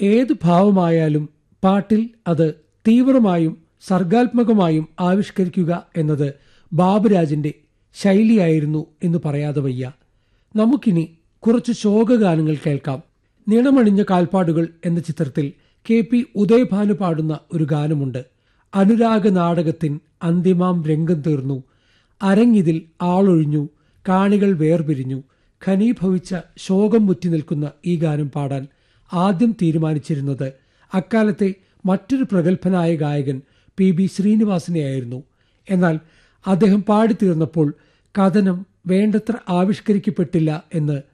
ഏത് ഭാവമായാലും പാട്ടിൽ അത് തീവ്രമായും സർഗാത്മകമായും ആവിഷ്കരിക്കുക എന്നത് ബാബുരാജിന്റെ ശൈലിയായിരുന്നു എന്ന് പറയാതെ വയ്യ നമുക്കിനി കുറച്ച് ശോകഗാനങ്ങൾ കേൾക്കാം നിണമണിഞ്ഞ കാൽപ്പാടുകൾ എന്ന ചിത്രത്തിൽ കെ പി ഉദയഭാനു പാടുന്ന ഒരു ഗാനമുണ്ട് അനുരാഗ നാടകത്തിൻ അന്തിമാം രംഗം തീർന്നു അരങ്ങിതിൽ ആളൊഴിഞ്ഞു കാണികൾ വേർപിരിഞ്ഞു ഖനീഭവിച്ച ശോകം മുറ്റി നിൽക്കുന്ന ഈ ഗാനം പാടാൻ ആദ്യം തീരുമാനിച്ചിരുന്നത് അക്കാലത്തെ മറ്റൊരു പ്രഗത്ഭനായ ഗായകൻ പി ബി ശ്രീനിവാസനെയായിരുന്നു എന്നാൽ അദ്ദേഹം പാടിത്തീർന്നപ്പോൾ കഥനം വേണ്ടത്ര ആവിഷ്കരിക്കപ്പെട്ടില്ല എന്ന്